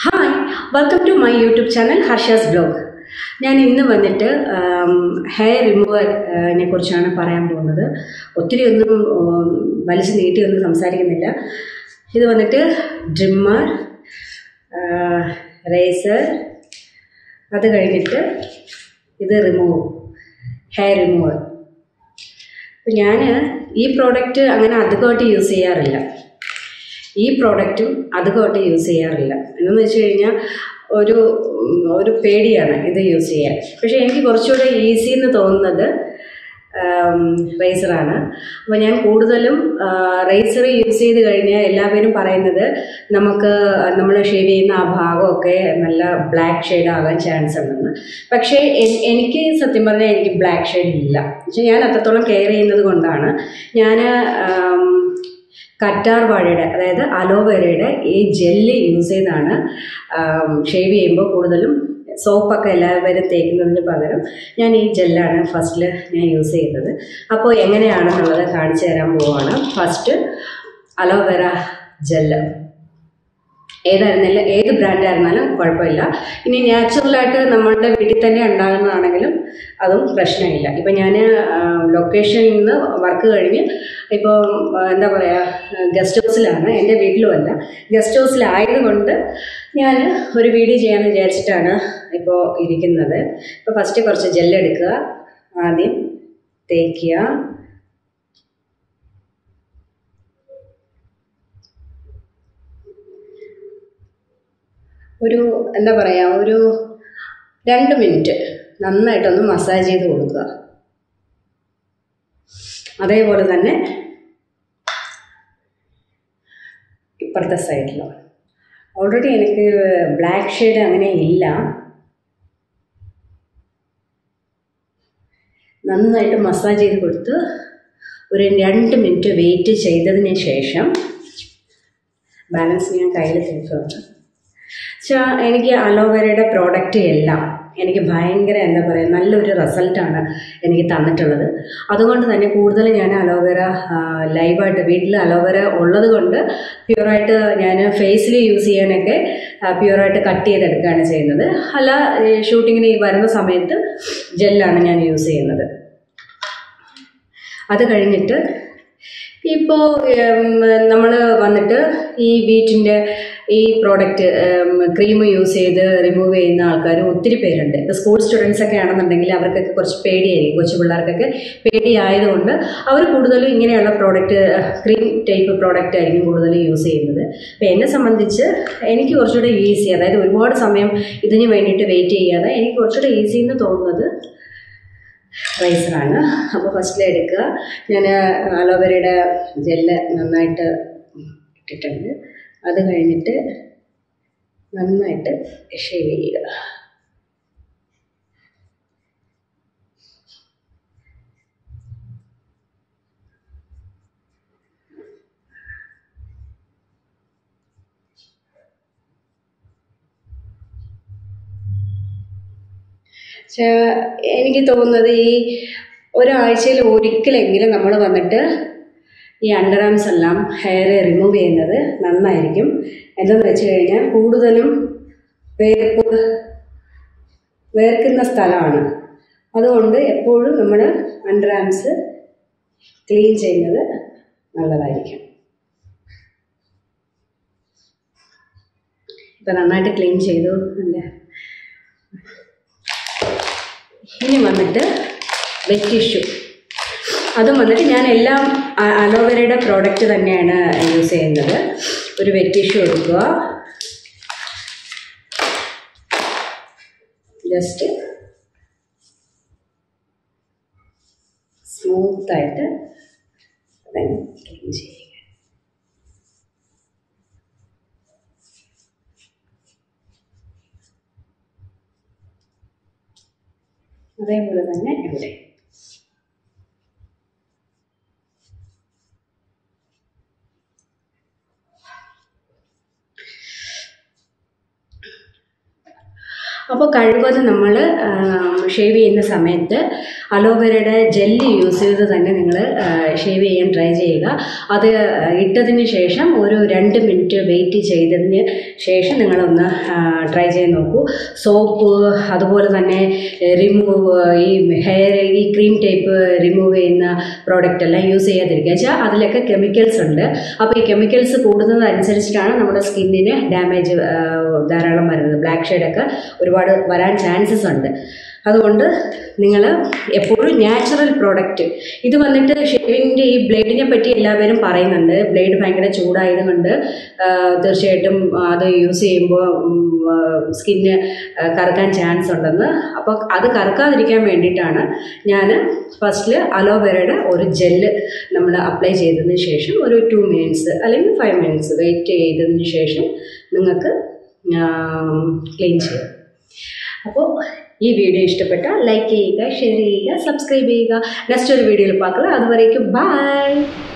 hi welcome to my YouTube channel Harsha's blog ഞാൻ ഇന്ന് വന്നിട്ട് ഹെയർ റിമൂവറിനെ കുറിച്ചാണ് പറയാൻ പോകുന്നത് ഒത്തിരി ഒന്നും ഉം, വലിച്ചു നീട്ടിയൊന്നും സംസാരിക്കുന്നില്ല ഇത് വന്നിട്ട് ഡ്രിമ്മർ റേസർ അത് കഴിഞ്ഞിട്ട് ഇത് റിമൂവ് ഹെയർ റിമൂവർ അപ്പം ഞാൻ ഈ പ്രോഡക്റ്റ് അങ്ങനെ അധികമായിട്ട് യൂസ് ചെയ്യാറില്ല ഈ പ്രോഡക്റ്റും അധികമായിട്ട് യൂസ് ചെയ്യാറില്ല എന്നു വെച്ച് കഴിഞ്ഞാൽ ഒരു ഉം, ഒരു പേടിയാണ് ഇത് യൂസ് ചെയ്യാൻ പക്ഷേ എനിക്ക് കുറച്ചുകൂടെ ഈസി എന്ന് തോന്നുന്നത് റേസറാണ് അപ്പോൾ ഞാൻ കൂടുതലും റേസർ യൂസ് ചെയ്ത് കഴിഞ്ഞാൽ എല്ലാവരും പറയുന്നത് നമുക്ക് നമ്മൾ ഷേവ് ചെയ്യുന്ന ആ ഭാഗമൊക്കെ നല്ല ബ്ലാക്ക് ഷെയ്ഡ് ആകാൻ ചാൻസ് ഉണ്ടെന്ന് പക്ഷേ എ- എനിക്ക് സത്യം പറഞ്ഞാൽ എനിക്ക് ബ്ലാക്ക് ഷെയ്ഡ് ഇല്ല പക്ഷേ ഞാൻ അത്രത്തോളം കെയർ ചെയ്യുന്നത് കൊണ്ടാണ് ഞാൻ കറ്റാർ വാഴയുടെ അതായത് അലോവേരയുടെ ഈ ജെല്ല് യൂസ് ചെയ്താണ് ഷേവ് ചെയ്യുമ്പോൾ കൂടുതലും സോപ്പൊക്കെ എല്ലാവരും തേക്കുന്നതിന് പകരം ഞാൻ ഈ ജെല്ലാണ് ഫസ്റ്റിൽ ഞാൻ യൂസ് ചെയ്യുന്നത് അപ്പോൾ എങ്ങനെയാണെന്നുള്ളത് കാണിച്ചു തരാൻ പോവാണ് ഫസ്റ്റ് അലോവേര ജെല്ല് ഏതായിരുന്നാലും ഏത് ബ്രാൻഡ് ആയിരുന്നാലും കുഴപ്പമില്ല ഇനി നാച്ചുറലായിട്ട് നമ്മളുടെ വീട്ടിൽ തന്നെ ഉണ്ടാകുന്നതാണെങ്കിലും അതും പ്രശ്നമില്ല ഇപ്പം ഞാൻ ലൊക്കേഷനിൽ നിന്ന് വർക്ക് കഴിഞ്ഞ് ഇപ്പോൾ എന്താ പറയുക ഗസ്റ്റ് ഹൗസിലാണ് എൻ്റെ വീട്ടിലുമല്ല ഗസ്റ്റ് ഹൗസിലായതുകൊണ്ട് ഞാൻ ഒരു വീഡിയോ ചെയ്യാമെന്ന് വിചാരിച്ചിട്ടാണ് ഇപ്പോൾ ഇരിക്കുന്നത് ഇപ്പോൾ ഫസ്റ്റ് കുറച്ച് ജെല്ലെടുക്കുക ആദ്യം തേക്കുക ഒരു എന്താ പറയുക ഒരു രണ്ട് മിനിറ്റ് നന്നായിട്ടൊന്ന് മസാജ് ചെയ്ത് കൊടുക്കുക അതേപോലെ തന്നെ ഇപ്പുറത്തെ സൈഡിലും ഓൾറെഡി എനിക്ക് ബ്ലാക്ക് ഷെയ്ഡ് അങ്ങനെ ഇല്ല നന്നായിട്ട് മസാജ് ചെയ്ത് കൊടുത്ത് ഒരു രണ്ട് മിനിറ്റ് വെയിറ്റ് ചെയ്തതിന് ശേഷം ബാലൻസ് ഞാൻ കയ്യിൽ തേക്കുകയാണ് പക്ഷേ എനിക്ക് അലോവേരയുടെ പ്രോഡക്റ്റ് എല്ലാം എനിക്ക് ഭയങ്കര എന്താ പറയുക നല്ലൊരു റിസൾട്ടാണ് എനിക്ക് തന്നിട്ടുള്ളത് അതുകൊണ്ട് തന്നെ കൂടുതൽ ഞാൻ അലോവേര ലൈവായിട്ട് വീട്ടിൽ അലോവേര ഉള്ളത് കൊണ്ട് പ്യുവറായിട്ട് ഞാൻ ഫേസിൽ യൂസ് ചെയ്യാനൊക്കെ പ്യുവറായിട്ട് കട്ട് ചെയ്തെടുക്കുകയാണ് ചെയ്യുന്നത് അല്ല ഷൂട്ടിങ്ങിന് ഈ വരുന്ന സമയത്ത് ജെല്ലാണ് ഞാൻ യൂസ് ചെയ്യുന്നത് അത് കഴിഞ്ഞിട്ട് ഇപ്പോൾ നമ്മൾ വന്നിട്ട് ഈ വീട്ടിൻ്റെ ഈ പ്രോഡക്റ്റ് ക്രീം യൂസ് ചെയ്ത് റിമൂവ് ചെയ്യുന്ന ആൾക്കാർ ഒത്തിരി പേരുണ്ട് ഇപ്പോൾ സ്കൂൾ സ്റ്റുഡൻസ് ഒക്കെ ആണെന്നുണ്ടെങ്കിൽ അവർക്കൊക്കെ കുറച്ച് പേടിയായിരിക്കും കൊച്ചു പിള്ളേർക്കൊക്കെ പേടിയായതുകൊണ്ട് അവർ കൂടുതലും ഇങ്ങനെയുള്ള പ്രോഡക്റ്റ് ക്രീം ടൈപ്പ് പ്രോഡക്റ്റ് ആയിരിക്കും കൂടുതൽ യൂസ് ചെയ്യുന്നത് അപ്പോൾ എന്നെ സംബന്ധിച്ച് എനിക്ക് കുറച്ചുകൂടെ ഈസി അതായത് ഒരുപാട് സമയം ഇതിന് വേണ്ടിയിട്ട് വെയിറ്റ് ചെയ്യാതെ എനിക്ക് കുറച്ചുകൂടെ ഈസി എന്ന് തോന്നുന്നത് റൈസറാണ് അപ്പോൾ ഫസ്റ്റിൽ എടുക്കുക ഞാൻ അലോവേരയുടെ ജെല്ല് നന്നായിട്ട് ഇട്ടിട്ടുണ്ട് അത് കഴിഞ്ഞിട്ട് നന്നായിട്ട് ഷേവ് ചെയ്യുക പക്ഷേ എനിക്ക് തോന്നുന്നത് ഈ ഒരാഴ്ചയിൽ ഒരിക്കലെങ്കിലും നമ്മൾ വന്നിട്ട് ഈ അണ്ടർ ആംസ് എല്ലാം ഹെയർ റിമൂവ് ചെയ്യുന്നത് നന്നായിരിക്കും എന്തെന്ന് വെച്ച് കഴിഞ്ഞാൽ കൂടുതലും വേർപ്പ് വേർക്കുന്ന സ്ഥലമാണ് അതുകൊണ്ട് എപ്പോഴും നമ്മൾ അണ്ടർ ആംസ് ക്ലീൻ ചെയ്യുന്നത് നല്ലതായിരിക്കും ഇപ്പം നന്നായിട്ട് ക്ലീൻ ചെയ്തു എൻ്റെ ഇനി വന്നിട്ട് വെറ്റ് ടിഷ്യൂ അതും വന്നിട്ട് ഞാൻ എല്ലാം അ- അലോവേരയുടെ പ്രോഡക്റ്റ് തന്നെയാണ് യൂസ് ചെയ്യുന്നത് ഒരു വെറ്റ് ടിഷ്യൂ എടുക്കുക ജസ്റ്റ് സ്മൂത്തായിട്ട് അതങ്ങ് ക്ലീൻ ചെയ്യുക അതേപോലെ തന്നെ ഇവിടെ അപ്പോൾ കഴിവതും നമ്മൾ ഷേവ് ചെയ്യുന്ന സമയത്ത് അലോവേരയുടെ ജെല്ല് യൂസ് ചെയ്ത് തന്നെ നിങ്ങൾ ഷേവ് ചെയ്യാൻ ട്രൈ ചെയ്യുക അത് ഇട്ടതിന് ശേഷം ഒരു രണ്ട് മിനിറ്റ് വെയിറ്റ് ചെയ്തതിന് ശേഷം നിങ്ങളൊന്ന് ട്രൈ ചെയ്ത് നോക്കൂ സോപ്പ് അതുപോലെ തന്നെ റിമൂവ് ഈ ഹെയർ ഈ ക്രീം ടൈപ്പ് റിമൂവ് ചെയ്യുന്ന പ്രോഡക്റ്റ് എല്ലാം യൂസ് ചെയ്യാതിരിക്കുക വെച്ചാൽ അതിലൊക്കെ കെമിക്കൽസ് ഉണ്ട് അപ്പോൾ ഈ കെമിക്കൽസ് കൂടുന്നതനുസരിച്ചിട്ടാണ് നമ്മുടെ സ്കിന്നിന് ഡാമേജ് ധാരാളം വരുന്നത് ബ്ലാക്ക് ഷെയ്ഡൊക്കെ ഒരുപാട് വരാൻ ചാൻസസ് ഉണ്ട് അതുകൊണ്ട് നിങ്ങൾ എപ്പോഴും നാച്ചുറൽ പ്രോഡക്റ്റ് ഇത് വന്നിട്ട് ഷേവിങ്ങിൻ്റെ ഈ ബ്ലേഡിനെ പറ്റി എല്ലാവരും പറയുന്നുണ്ട് ബ്ലേഡ് ഭയങ്കര ചൂടായത് കൊണ്ട് ആ, തീർച്ചയായിട്ടും അത് യൂസ് ചെയ്യുമ്പോൾ സ്കിന്ന് കറക്കാൻ ചാൻസ് ഉണ്ടെന്ന് അപ്പോൾ അത് കറക്കാതിരിക്കാൻ വേണ്ടിയിട്ടാണ് ഞാൻ ഫസ്റ്റിൽ അലോവേരയുടെ ഒരു ജെല്ല് നമ്മൾ അപ്ലൈ ചെയ്തതിന് ശേഷം ഒരു ടു മിനിറ്റ്സ് അല്ലെങ്കിൽ ഫൈവ് മിനിറ്റ്സ് വെയിറ്റ് ചെയ്തതിന് ശേഷം നിങ്ങൾക്ക് ക്ലീൻ ചെയ്യാം അപ്പോൾ ഈ വീഡിയോ ഇഷ്ടപ്പെട്ടാൽ ലൈക്ക് ചെയ്യുക ഷെയർ ചെയ്യുക സബ്സ്ക്രൈബ് ചെയ്യുക നെക്സ്റ്റ് ഒരു വീഡിയോയിൽ பார்க்கலாம் അതുവരേക്കും ബൈ